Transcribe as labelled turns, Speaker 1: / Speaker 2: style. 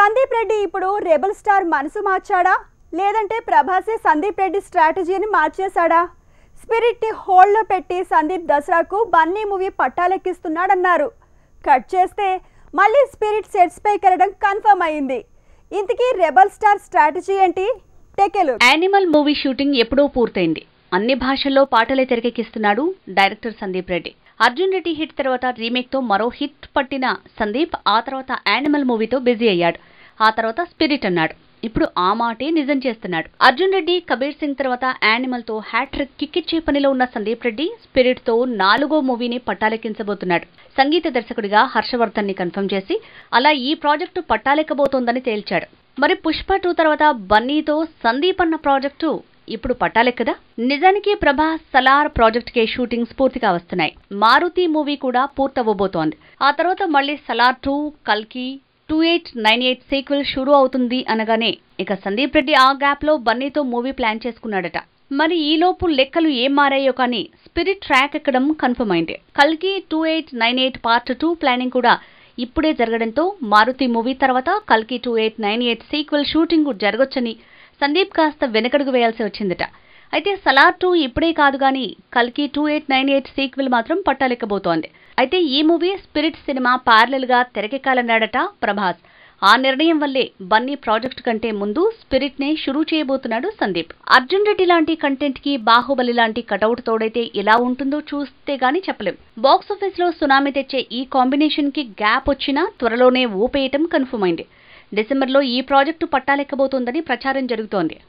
Speaker 1: సందీప్ రెడ్డి ఇప్పుడు rebel star మనసు మార్చాడా లేదంటే ప్రభాసే సందీప్ రెడ్డి స్ట్రాటజీని మార్చేశాడా స్పిరిట్ని హోల్డ్లో పెట్టి సందీప్ దసరాకు బన్నీ మూవీ పట్టాలెక్కిస్తున్నాడన్నారు కట్ చేస్తే మళ్ళీ స్పిరిట్ సెట్స్ పై కెరడం కన్ఫర్మ్ అయింది ఇంతకీ రెబల్ స్టార్ స్ట్రాటజీ ఏంటి టెకెలు
Speaker 2: యానిమల్ మూవీ షూటింగ్ ఎప్పుడో పూర్తయింది అన్ని భాషల్లో పాటలే తెరకెక్కిస్తున్నాడు డైరెక్టర్ సందీప్ రెడ్డి అర్జున్ రెడ్డి హిట్ తర్వాత రీమేక్ తో మరో హిట్ పట్టిన సందీప్ ఆ తర్వాత యానిమల్ మూవీతో బిజీ అయ్యాడు ఆ తర్వాత స్పిరిట్ అన్నాడు ఇప్పుడు ఆ మాటే నిజం చేస్తున్నాడు అర్జున్ రెడ్డి కబీర్ సింగ్ తర్వాత యానిమల్ తో హ్యాట్రిక్ కిక్కిచ్చే పనిలో ఉన్న సందీప్ రెడ్డి స్పిరిట్ తో నాలుగో మూవీని పట్టాలెక్కించబోతున్నాడు సంగీత దర్శకుడిగా హర్షవర్ధన్ ని కన్ఫర్మ్ చేసి అలా ఈ ప్రాజెక్టు పట్టాలెక్కబోతోందని తేల్చాడు మరి పుష్ప టూ తర్వాత బన్నీతో సందీప్ అన్న ప్రాజెక్టు ఇప్పుడు పట్టాలెక్కదా నిజానికి Prabhas Salaar project K shootings పూర్తిగా వస్తున్నాయి మారుతి మూవీ కూడా పూర్తవ్వబోతోంది ఆ తర్వాత మళ్ళీ సలార్ టూ కల్కి two eight nine eight sequel షురూ అవుతుంది అనగానే ఇక సందీప్ రెడ్డి ఆ గ్యాప్ లో బన్నీతో మూవీ ప్లాన్ చేసుకున్నాడట మరి ఈలోపు లెక్కలు ఏం మారాయో కానీ స్పిరిట్ ట్రాక్ ఎక్కడం కన్ఫర్మ్ అయింది కల్కి two eight nine eight part two planning కూడా ఇప్పుడే జరగడంతో మారుతి మూవీ తర్వాత కల్కి two eight nine eight sequel shooting జరగొచ్చని సందీప్ కాస్త వెనకడుగు వేయాల్సి వచ్చిందట అయితే సలార్ టూ ఇప్పుడే కాదు గాని కల్కి two eight nine eight sequel మాత్రం పట్టాలెక్కబోతోంది అయితే ఈ మూవీ స్పిరిట్ సినిమా ప్యారలల్ గా తెరకెక్కాలన్నాడట ప్రభాస్ ఆ నిర్ణయం వల్లే బన్నీ ప్రాజెక్ట్ కంటే ముందు స్పిరిట్ నే షురూ చేయబోతున్నాడు సందీప్ అర్జున్ రెడ్డి లాంటి కంటెంట్ కి బాహుబలి లాంటి కటౌట్ తోడైతే ఎలా ఉంటుందో చూస్తే గానీ చెప్పలేం బాక్స్ ఆఫీస్ లో సునామీ తెచ్చే ఈ కాంబినేషన్ కి గ్యాప్ వచ్చినా త్వరలోనే ఊపేయటం కన్ఫర్మ్ అయింది డిసెంబర్లో ఈ ప్రాజెక్టు పట్టాలెక్కబోతోందని ప్రచారం జరుగుతోంది